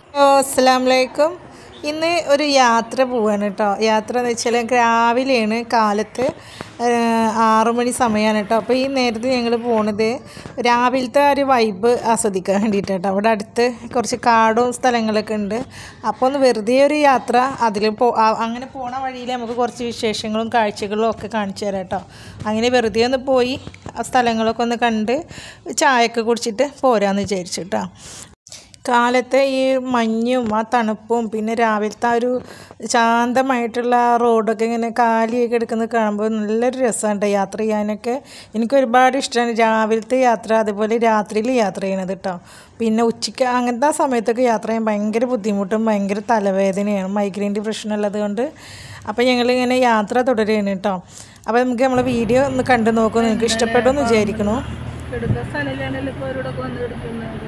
അസ്സാം വലൈക്കും ഇന്ന് ഒരു യാത്ര പോവാണ് കേട്ടോ യാത്ര എന്ന് വെച്ചാൽ രാവിലെയാണ് കാലത്ത് ആറു മണി സമയമാണ് കേട്ടോ അപ്പോൾ ഈ നേരത്ത് ഞങ്ങൾ പോണത് രാവിലത്തെ ആ ഒരു വൈബ് ആസ്വദിക്കാൻ വേണ്ടിയിട്ട് കേട്ടോ അവിടെ അടുത്ത് കുറച്ച് കാടും സ്ഥലങ്ങളൊക്കെ ഉണ്ട് അപ്പോൾ ഒന്ന് വെറുതെ ഒരു യാത്ര അതിൽ പോ ആ- അങ്ങനെ പോണ വഴിയിൽ നമുക്ക് കുറച്ച് വിശേഷങ്ങളും കാഴ്ചകളും ഒക്കെ കാണിച്ചു തരാം കേട്ടോ അങ്ങനെ വെറുതെ ഒന്ന് പോയി ആ സ്ഥലങ്ങളൊക്കെ ഒന്ന് കണ്ട് ചായയൊക്കെ കുടിച്ചിട്ട് പോരാന്ന് വിചാരിച്ചു കേട്ടോ കാലത്തെ ഈ മഞ്ഞും ആ തണുപ്പും പിന്നെ രാവിലത്തെ ആ ഒരു ശാന്തമായിട്ടുള്ള ആ റോഡൊക്കെ ഇങ്ങനെ കാലിയൊക്കെ എടുക്കുന്നത് കാണുമ്പോൾ നല്ലൊരു രസമുണ്ട് യാത്ര ചെയ്യാനൊക്കെ എനിക്ക് ഒരുപാട് ഇഷ്ടമാണ് രാവിലത്തെ യാത്ര അതുപോലെ രാത്രിയിൽ യാത്ര ചെയ്യണത് കേട്ടോ പിന്നെ ഉച്ചയ്ക്ക് അങ്ങനത്തെ ആ സമയത്തൊക്കെ യാത്ര ചെയ്യാൻ ഭയങ്കര ബുദ്ധിമുട്ടും ഭയങ്കര തലവേദനയാണ് മൈഗ്രെയിൻ്റെ പ്രശ്നമുള്ളത് കൊണ്ട് അപ്പോൾ ഞങ്ങളിങ്ങനെ യാത്ര തുടരുകയാണ് കേട്ടോ അപ്പോൾ നമുക്ക് നമ്മളെ വീഡിയോ ഒന്ന് കണ്ടു നോക്കും നിങ്ങൾക്ക് ഇഷ്ടപ്പെടുമെന്ന് വിചാരിക്കണു എടുത്ത സ്ഥലമില്ലാണ്ടല്ലോ ഇപ്പോൾ അവരോടൊക്കെ വന്ന് എടുക്കുന്നത്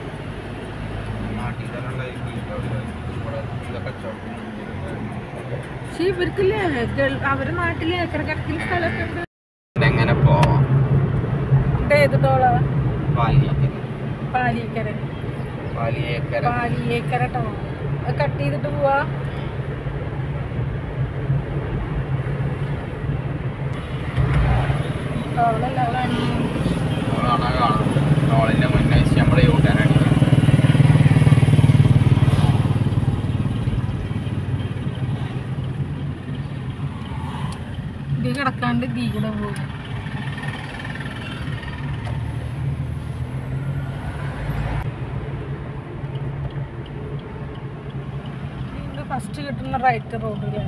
പക്ഷേ ഇവർക്കില്ലേ ഗൾ- അവരെ നാട്ടില് ഏക്കറക്കണക്കിന് സ്ഥലമൊക്കെ ഉണ്ട് എങ്ങനെ പോവാം ഇത് ഏത് ടോളാ പാലിയേക്കര പാലിയേക്കര പാലിയേക്കര പാലിയേക്കര ടോൾ അത് കട്ട് ചെയ്തിട്ട് പോവാ ടോളല്ല അവിടെ അനിയൻ. നമ്മളാണ് കാണുന്നത് ടോളിന്റെ മുന്നേ വെച്ച് നമ്മളെ യൂട്ടാനാണ് ഇത് കിടക്കാണ്ട് തീ കൂടെ പോകും ഇത് ഫസ്റ്റ് കിട്ടുന്ന റൈറ്റ് റോഡിലാണ്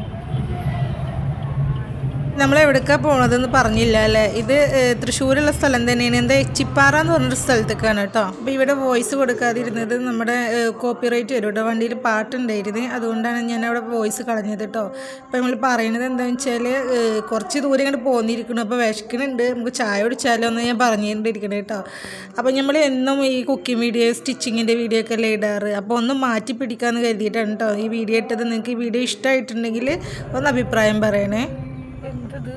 നമ്മൾ എവിടേക്കാണ് പോണതെന്ന് പറഞ്ഞില്ല അല്ലേ ഇത് ഏഹ്, തൃശ്ശൂരുള്ള സ്ഥലം തന്നെയാണ് എന്താ എച്ചിപ്പാറ എന്ന് പറഞ്ഞൊരു സ്ഥലത്തേക്കാണ് കേട്ടോ അപ്പോൾ ഇവിടെ വോയിസ് കൊടുക്കാതിരുന്നത് നമ്മുടെ കോപ്പിറൈറ്റ് വരും കേട്ടോ വണ്ടിയിൽ പാട്ടുണ്ടായിരുന്നു അതുകൊണ്ടാണ് ഞാൻ അവിടെ വോയിസ് കളഞ്ഞത് കേട്ടോ അപ്പോൾ നമ്മൾ പറയുന്നത് എന്താണെന്ന് വെച്ചാൽ ഏഹ്, കുറച്ച് ദൂരം ഇങ്ങോട്ട് പോന്നിരിക്കണം അപ്പോൾ വിശക്കണുണ്ട് നമുക്ക് ചായ കുടിച്ചാലോ എന്ന് ഞാൻ പറഞ്ഞുകൊണ്ടിരിക്കണേ കേട്ടോ അപ്പോൾ നമ്മൾ എന്നും ഈ കുക്കിംഗ് വീഡിയോ സ്റ്റിച്ചിങ്ങിൻ്റെ വീഡിയോ ഒക്കെ അല്ലേ ഇടാറ് അപ്പോൾ ഒന്ന് മാറ്റി പിടിക്കാമെന്ന് കരുതിയിട്ടാണ് കേട്ടോ ഈ വീഡിയോ ഇട്ടത് നിങ്ങൾക്ക് ഈ വീഡിയോ ഇഷ്ടമായിട്ടുണ്ടെങ്കിൽ ഒന്ന് അഭിപ്രായം പറയണേ എന്തത്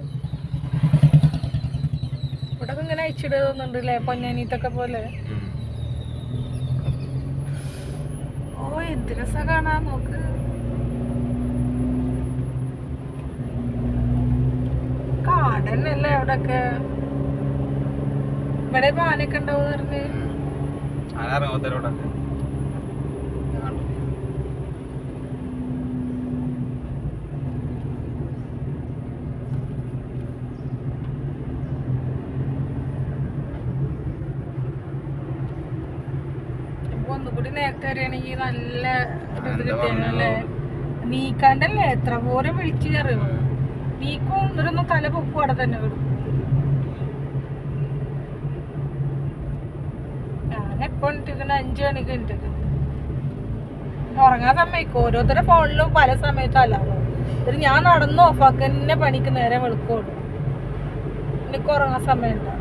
ഇവിടെ ഇങ്ങനെ അയച്ചിട്ട് തോന്നുന്നുണ്ടല്ലേ പൊന്നാനീത്തൊക്കെ പോലെ ഓ എന്ത് രസ കാണാൻ നോക്ക് കാടന്നല്ലേ അവിടൊക്കെ ഇവിടെ ഇപ്പൊ ആനയൊക്കെ ഉണ്ടാവും പറഞ്ഞ് ആനറിയാമത്തരോടൊക്കെ ഇപ്പൊ ഒന്നുകൂടി നേരത്തെ അറിയണമെങ്കിൽ നല്ല ഇത് എന്താ കിട്ടിയാലല്ലേ നീക്കാണ്ടല്ലേ എത്ര പോരെ വിളിച്ചു അറിയോ നീക്കും ഇവരൊന്നും തല പൊക്കും അവിടെ തന്നെ വിടും ഞാൻ എപ്പോ എണീറ്റിരിക്കണ അഞ്ചു മണിക്ക് എണീറ്റിരിക്കുന്നു ഉറങ്ങാൻ സമ്മതിക്കും ഓരോരുത്തരുടെ ഫോണിലും പല സമയത്തും അല്ലാതെ ഇത് ഞാൻ നടന്ന് ഓഫാക്കി തന്നെ പണിക്ക് നേരെ വെളുക്കോളൂ എനിക്ക് ഉറങ്ങാൻ സമയമുണ്ടോ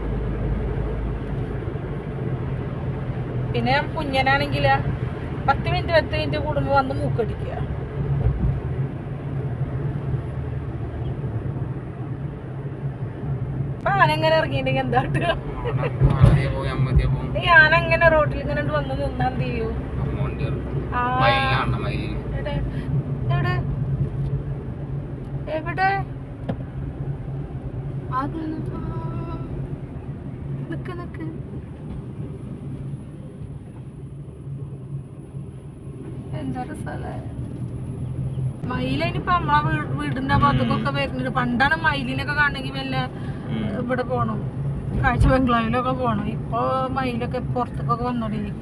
പിന്നെ ഞാൻ കുഞ്ഞനാണെങ്കിൽ പത്ത് മിനിറ്റ് പത്ത് മിനിറ്റ് കൂടുമ്പോൾ വന്ന് മൂക്കടിക്കുക അപ്പൊ ആനങ്ങനെ ഇറങ്ങിയിട്ടുണ്ടെങ്കിൽ എന്താ കാട്ടുക? പോയി അമ്മത്തിയെ പോകും ഈ ആന അങ്ങനെ റോഡിൽ ഇങ്ങനെ ഇങ്ങട് വന്ന് നിന്നാ എന്ത് ചെയ്യൂ അമ്മോണ്ടി ആ. മയിലാണ് മയിൽ എവിടെ എവിടെ എവിടെ അത് നിക്ക് നിക്ക് എന്തൊരു സ്ഥലേ മയിലിനിപ്പോ നമ്മളെ വീ- വീടിന്റെ ഭാഗത്തൊക്കെ വരുന്നുണ്ട് പണ്ടാണ് മയിലിനൊക്കെ കാണണമെങ്കിൽ വല്ല ഇവിടെ പോണം കാഴ്ച ബംഗ്ലാവിലൊക്കെ പോണം ഇപ്പൊ മയിലൊക്കെ പുറത്തൊക്കെ വന്നോണ്ടിരിക്കും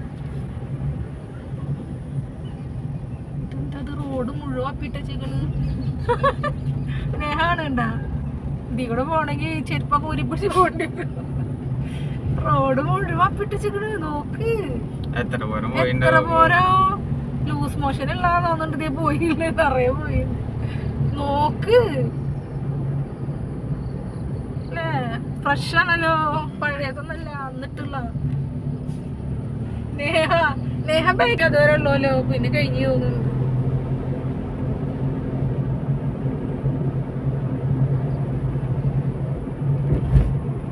ഇതെന്തത് റോഡ് മുഴുവൻ അപ്പിട്ടേക്കണ് സ്നേഹാണ് ഉണ്ടാ ഇതി കൂടെ പോണെങ്കി ചെരുപ്പൊക്കെ ഊരിപ്പിടിച്ച് പോണ്ടി വരും. റോഡ് മുഴുവൻ അപ്പിട്ടേക്കണ് നോക്ക് എത്ര പോരം എത്ര പോരോ ലൂസ് മോഷൻ ഉള്ളതാ തോന്നുന്നുണ്ട് ഇതേ പോയില്ലേ നിറയെ പോയി നോക്ക് അല്ലേ ഫ്രഷ് ആണല്ലോ പഴയതൊന്നല്ല എന്നിട്ടുള്ള നേഹ നേഹ ബാഗ് അതുവരെ ഉള്ളല്ലോ പിന്നെ കഴിഞ്ഞു തോന്നുന്നുണ്ട്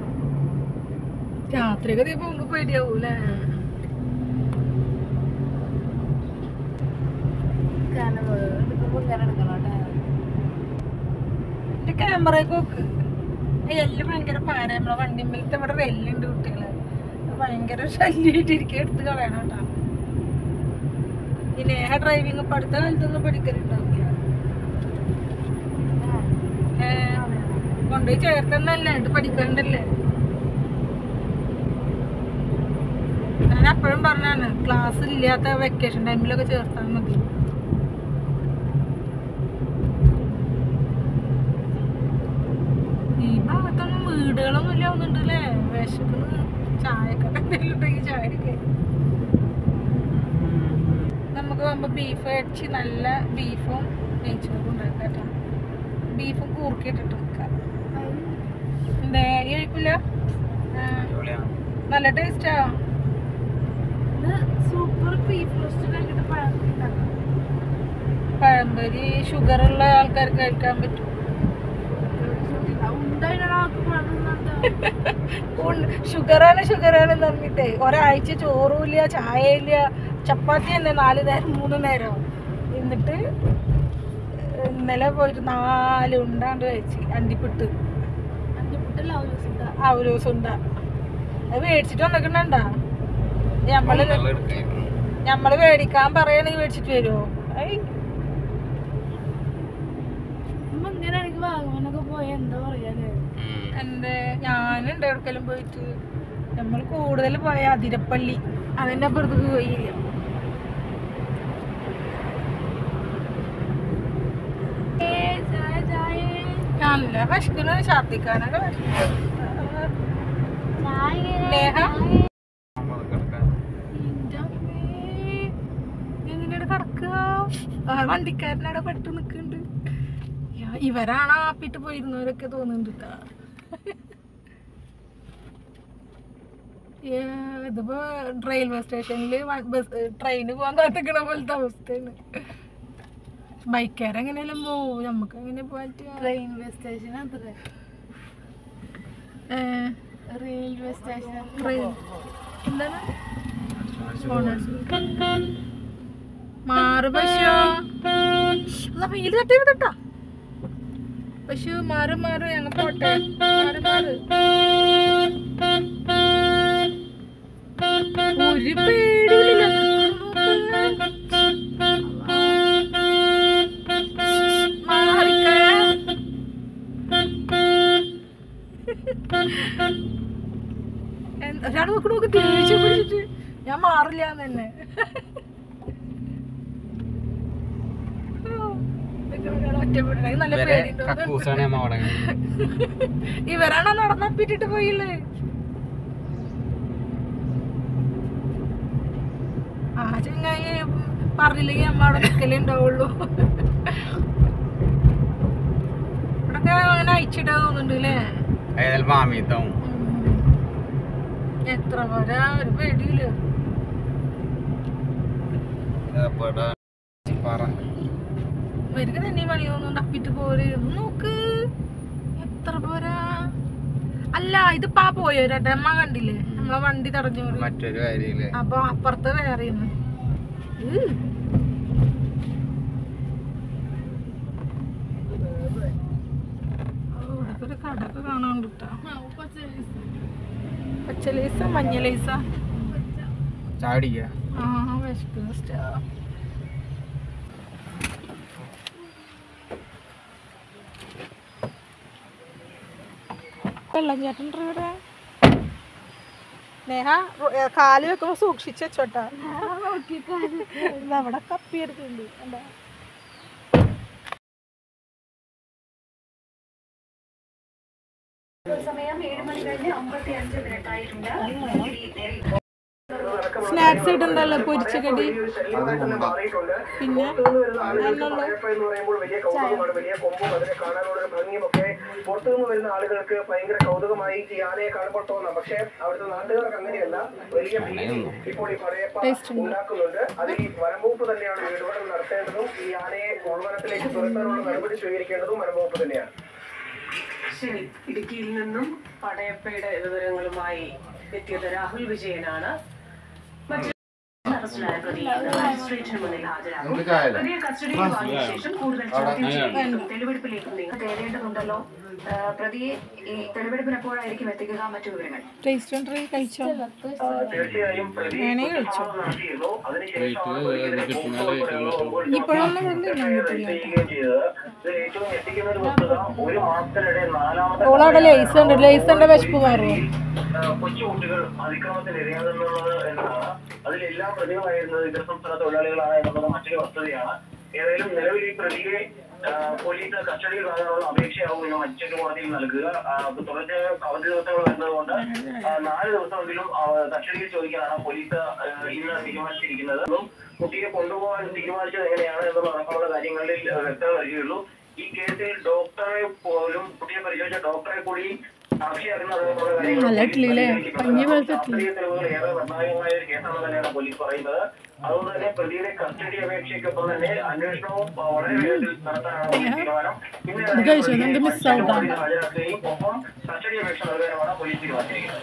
രാത്രിയൊക്കെ നീ പോകുമ്പോ പേടിയാവൂലേ ഇങ്ങനെ എടുക്കണം എന്റെ ക്യാമറയൊക്കെ നോക്ക് ഈ എല്ല് ഭയങ്കര പാര നമ്മളെ വണ്ടിമ്മലത്തെ ഇവിടെ എല്ലുണ്ട് കുട്ടികള് അത് ഭയങ്കര ശല്യമായിട്ട് ഇരിക്കുക എടുത്ത് കളയണം കേട്ടോ ഈ നേഹ ഡ്രൈവിംഗ് ഇപ്പൊ അടുത്ത കാലത്തൊന്നും പഠിക്കലുണ്ടാവില്ല ഏ, കൊണ്ടുപോയി ചേർത്തന്നല്ലേ ഇത് പഠിക്കണ്ടല്ലേ ഞാൻ അപ്പോഴും പറഞ്ഞാണ് ക്ലാസ് ഇല്ലാത്ത വെക്കേഷൻ ടൈമിലൊക്കെ ചേർത്താൽ മതി ഈ ഭാഗത്തൊന്നും വീടുകളൊന്നും ഇല്ല ഒന്നുണ്ടല്ലേ വിശക്കുന്നു ചായക്കട എന്തെങ്കിലും ഉണ്ടെങ്കിൽ ചായ അടിക്കാം നമുക്ക് പോകുമ്പോൾ ബീഫ് അടിച്ച് നല്ല ബീഫും നെയ്ച്ചോറും ഉണ്ടാക്കാം കേട്ടോ ബീഫും കൂർക്കിയിട്ടിട്ട് വെക്കാം എന്താ ഈ കഴിക്കില്ല അടിപൊളിയാണ് നല്ല ടേസ്റ്റാ സൂപ്പർ ബീഫ് റോസ്റ്റ് പഴംപൊരി ഷുഗർ ഉള്ള ആൾക്കാർക്ക് കഴിക്കാൻ പറ്റും ഷുഗറാണ് ഷുഗറാണ് പറഞ്ഞിട്ടേ ഒരാഴ്ച ചോറും ഇല്ല ചായ ഇല്ല ചപ്പാത്തി തന്നെ നാല് നേരം മൂന്ന് നേരം എന്നിട്ട് ഇന്നലെ പോയിട്ട് നാല് ഉണ്ടാണ്ട് കഴിച്ച് അണ്ടിപ്പിട്ട് അവലൂസ് ഉണ്ട അത് മേടിച്ചിട്ട് വന്നിട്ടുണ്ടാ ഞമ്മള് നല്ല എടുക്കായിരുന്നു ഞമ്മള് മേടിക്കാൻ പറയണെങ്കിൽ മേടിച്ചിട്ട് വരുമോ ഉം. എന്റെ ഞാനുണ്ട് എവിടെക്കെല്ലാം പോയിട്ട് നമ്മൾ കൂടുതൽ പോയ അതിരപ്പള്ളി അതിന്റെ അപ്പുറത്തേക്ക് പോയില്ല നല്ല വിശക്കണ് ഛർദിക്കാനൊക്കെ വിശക്കുന്നു. നേഹ നമുക്ക് എടുക്കാം. എങ്ങനെയാണ് കിടക്കുക ആ വണ്ടിക്കാരനവിടെ പെട്ട് നിൽക്കുന്നുണ്ട് ഇവരാണ് ആപ്പിട്ട് പോയിരുന്നവരൊക്കെ തോന്നുന്നുണ്ട് ട്ടാ. ഏ, ഇതിപ്പോ റെയിൽവേ സ്റ്റേഷനിൽ ബസ് ട്രെയിന് പോകാൻ കാത്തിക്കണ പോലത്തെ അവസ്ഥയാണ് ബൈക്കാരെങ്ങനെയെല്ലാം പോവും നമുക്ക് എങ്ങനെ പോകാൻ പറ്റുക റെയിൽവേ സ്റ്റേഷൻ അത്ര ഏ, റെയിൽവേ സ്റ്റേഷൻ ട്രെയിൻ എന്താണ് മാറ് പശു അല്ല വെയിൽ തട്ടി വിടട്ടാ പശു മാറ് മാറ് ഞങ്ങൾ പോട്ടെ മാറ് മാറ് ഒരു പേടിയില്ല മാറിക്ക ഒരാൾ നോക്കി നോക്കി ദേഷ്യം പിടിച്ചിട്ട് ഞാൻ മാറില്ല തന്നെ ഒറ്റപ്പെടുന്നത് നല്ല ഇവരെ പേടിയുണ്ടോ കക്കൂസാണ് നമ്മ അവിടെ ഇവരാണോ നടന്നപ്പിട്ടിട്ട് പോയില്ലേ ആ ചെങ്ങായി പറഞ്ഞില്ലെങ്കിൽ അമ്മ അവിടെ നിൽക്കലേ ഉണ്ടാവുള്ളൂ ഇവിടൊക്കെ അങ്ങനെ അയച്ചിട്ടാ തോന്നുന്നുണ്ട് അല്ലേ ഏതായാലും മാമീത്താവും എത്ര പോരാ ഒരു പേടിയില്ല പറ ഇവർക്ക് തന്നെ പണി തോന്നുന്നു തപ്പിട്ട് പോര് ഒന്ന് നോക്ക് എത്ര പോരാ അല്ല ഇതിപ്പോ ആ പോയോ രണ്ടമ്മ കണ്ടില്ലേ നമ്മളെ വണ്ടി തടഞ്ഞു പോയി. മറ്റൊരു കാര്യമില്ലേ അപ്പൊ അപ്പുറത്ത് വേറെ ഒരു കടക്ക് കാണാൻ കിട്ടാ പച്ച ലേസ മഞ്ഞ ലേസ ചാടിക്ക ആ വിശക്കുന്ന സ്റ്റാ വെള്ളഞ്ചാട്ടൻ ഇവിടെ നേഹ ഏ, കാല് വെക്കുമ്പോ സൂക്ഷിച്ച് വെച്ചോട്ടാ ഇത് അവിടെ കപ്പി എടുക്കുന്നുണ്ട് എന്താ സ്നാക്സ് ആയിട്ട് എന്തല്ല പൊരിച്ച കടി പിന്നെ അതിനുള്ള എന്ന് പറയുമ്പോൾ വലിയ കൗതുകമാണ് വലിയ കൊമ്പും അതിനെ കാണാനുള്ള ഒരു ഭംഗിയും ഒക്കെ പുറത്തുനിന്ന് വരുന്ന ആളുകൾക്ക് ഭയങ്കര കൗതുകമായി ഈ ആനയെ കാണുമ്പോൾ തോന്നാം പക്ഷേ അവിടുത്തെ നാട്ടുകാർക്ക് അങ്ങനെയല്ല വലിയ ഭീതി ഇപ്പോൾ ഈ പടയപ്പ ഉണ്ടാക്കുന്നുണ്ട് അത് ഈ വനംവകുപ്പ് തന്നെയാണ് ഇടപെടൽ നടത്തേണ്ടതും ഈ ആനയെ ഉൾവനത്തിലേക്ക് തുരത്താനുള്ള നടപടി സ്വീകരിക്കേണ്ടതും വനംവകുപ്പ് തന്നെയാണ് ശരി ഇടുക്കിയിൽ നിന്നും പടയപ്പയുടെ വിവരങ്ങളുമായി എത്തിയത് രാഹുൽ വിജയനാണ് മറ്റു അറസ്റ്റിലായ പ്രതി മജിസ്ട്രേറ്റിന് മുന്നിൽ ഹാജരാകും നിങ്ങൾക്ക് ചായ അല്ലേ? പ്രതിയെ കസ്റ്റഡിയിൽ വാങ്ങിയ ശേഷം കൂടുതൽ ചോദ്യം ചെയ്യലിലേക്കും തെളിവെടുപ്പിലേക്കും നീങ്ങും തേടേണ്ടതുണ്ടല്ലോ ആ, പ്രതിയെ ഈ തെളിവെടുപ്പിന് എപ്പോഴായിരിക്കും എത്തിക്കുക മറ്റു വിവരങ്ങൾ ടേസ്റ്റ് ഉണ്ട് കഴിച്ചോ തീർച്ചയായും പ്രതി വേണമെങ്കിൽ കഴിച്ചോ നടത്തിയിരുന്നു അതിനുശേഷമാണ് വെയിറ്റ് ഇത് കിട്ടുന്ന റേറ്റ് ഇപ്പോഴൊന്നും കൊണ്ടില്ല ചെയ്യുകയും ചെയ്തത് ഇത് ഏറ്റവും ഞെട്ടിക്കുന്ന ഒരു വസ്തുത ഒരു മാസത്തിനിടെ നാലാമത്തെ ഓളവിടെ ലേസ് ഉണ്ട് ലേസിന്റെ വിശപ്പ് മാറുമോ ആ, കൊച്ചുകുട്ടികൾ അതിക്രമത്തിന് ഇരയാകുന്നുള്ളത് എന്നതാണ് അതിലെല്ലാം പ്രതികളായിരുന്നത് ഇതര സംസ്ഥാന തൊഴിലാളികളാണ് എന്നുള്ളത് മറ്റൊരു വസ്തുതയാണ് ഏതായാലും നിലവിൽ ഈ പ്രതിയെ ആ, പോലീസ് കസ്റ്റഡിയിൽ വാങ്ങാനുള്ള അപേക്ഷയാവും ഇന്ന് മജിസ്ട്രേറ്റ് കോടതിയിൽ നൽകുക ആ, തുടർച്ചയായ അവധി ദിവസങ്ങൾ വരുന്നതുകൊണ്ട് ആ, നാല് ദിവസമെങ്കിലും ആ, കസ്റ്റഡിയിൽ ചോദിക്കാനാണ് പോലീസ് ആ, ഇന്ന് തീരുമാനിച്ചിരിക്കുന്നത് അതും കുട്ടിയെ കൊണ്ടുപോകാൻ തീരുമാനിച്ചത് എങ്ങനെയാണ് എന്നുള്ള അടക്കമുള്ള കാര്യങ്ങളിൽ ആ, വ്യക്തത വരികയുള്ളൂ ഈ കേസിൽ ഡോക്ടറെ പോലും കുട്ടിയെ പരിശോധിച്ച ഡോക്ടറെ കൂടി സാക്ഷിയാക്കുന്നത് എന്നുള്ള കാര്യങ്ങൾ നല്ല ഇഡ്ഡലിയില്ലേ? പഞ്ഞി പോലത്തെ ശാസ്ത്രീയ തെളിവുകൾ ഏറെ നിർണായകമായ ഒരു കേസാണെന്ന് തന്നെയാണ് പോലീസ് പറയുന്നത് അതുകൊണ്ട് തന്നെ പ്രതിയുടെ കസ്റ്റഡി അപേക്ഷയ്ക്കൊപ്പം തന്നെ അന്വേഷണവും ആ, വളരെ വേഗത്തിൽ നടത്താനാണ് പോലീസ് തീരുമാനം ഇന്ന് ഏതായാലും കഴിച്ചോ? പ്രതിയെ നമുക്ക് miss മജിസ്ട്രേറ്റ് ആവണ്ട. കോടതിയിൽ ഹാജരാക്കുകയും ഒപ്പം കസ്റ്റഡി അപേക്ഷ നൽകാനുമാണ് പോലീസ് തീരുമാനിച്ചിരിക്കുന്നത്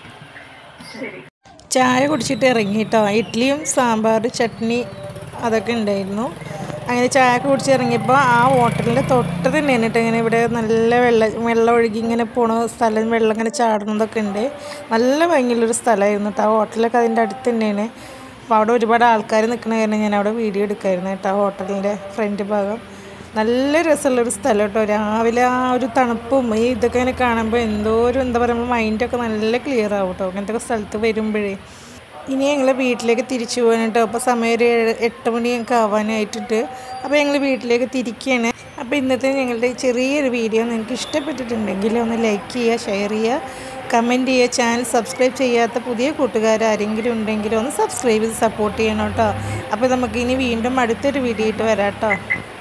ചായ കുടിച്ചിട്ട് ഇറങ്ങി കേട്ടോ ഇഡ്ഡലിയും സാമ്പാർ ചട്നി അതൊക്കെ ഉണ്ടായിരുന്നു അങ്ങനെ ചായ ഒക്കെ കുടിച്ച് ഇറങ്ങിയപ്പോൾ ആ ഹോട്ടലിൻ്റെ തൊട്ട് തന്നെയാണ് കേട്ടോ ഇങ്ങനെ ഇവിടെ നല്ല വെള്ളം വെള്ളം ഒഴുകി ഇങ്ങനെ പോണ സ്ഥലം വെള്ളം ഇങ്ങനെ ചാടുന്നതൊക്കെ ഉണ്ട് നല്ല ഭംഗിയുള്ളൊരു സ്ഥലമായിരുന്നു കേട്ടോ ആ ഹോട്ടലൊക്കെ അതിൻ്റെ അടുത്ത് തന്നെയാണ് അപ്പോൾ അവിടെ ഒരുപാട് ആൾക്കാർ നിൽക്കുന്ന കാരണം ഞാൻ അവിടെ വീഡിയോ എടുക്കായിരുന്നു കേട്ടോ ആ ഹോട്ടലിൻ്റെ ഫ്രണ്ട് ഭാഗം നല്ല രസമുള്ളൊരു സ്ഥലം കേട്ടോ രാവിലെ ആ ഒരു തണുപ്പും ഈ ഇതൊക്കെ ഇങ്ങനെ കാണുമ്പോൾ എന്തോ ഒരു എന്താ പറയുക മൈൻഡൊക്കെ നല്ല ക്ലിയർ ആവും കേട്ടോ അങ്ങനത്തെ സ്ഥലത്ത് വരുമ്പോഴേ ഇനി ഞങ്ങൾ വീട്ടിലേക്ക് തിരിച്ചു പോകാൻ കേട്ടോ അപ്പോൾ സമയം ഒരു ഏഴ് എട്ട് മണിയൊക്കെ ആവാനായിട്ടിട്ട് അപ്പോൾ ഞങ്ങൾ വീട്ടിലേക്ക് തിരിക്കുകയാണ് അപ്പോൾ ഇന്നത്തെ ഞങ്ങളുടെ ഈ ചെറിയൊരു വീഡിയോ നിങ്ങൾക്ക് ഇഷ്ടപ്പെട്ടിട്ടുണ്ടെങ്കിൽ ഒന്ന് ലൈക്ക് ചെയ്യുക ഷെയർ ചെയ്യുക കമൻറ്റ് ചെയ്യുക ചാനൽ സബ്സ്ക്രൈബ് ചെയ്യാത്ത പുതിയ കൂട്ടുകാർ ആരെങ്കിലും ഉണ്ടെങ്കിൽ ഒന്ന് സബ്സ്ക്രൈബ് ചെയ്ത് സപ്പോർട്ട് ചെയ്യണം കേട്ടോ അപ്പോൾ നമുക്ക് ഇനി വീണ്ടും അടുത്തൊരു വീഡിയോ ആയിട്ട് വരാം കേട്ടോ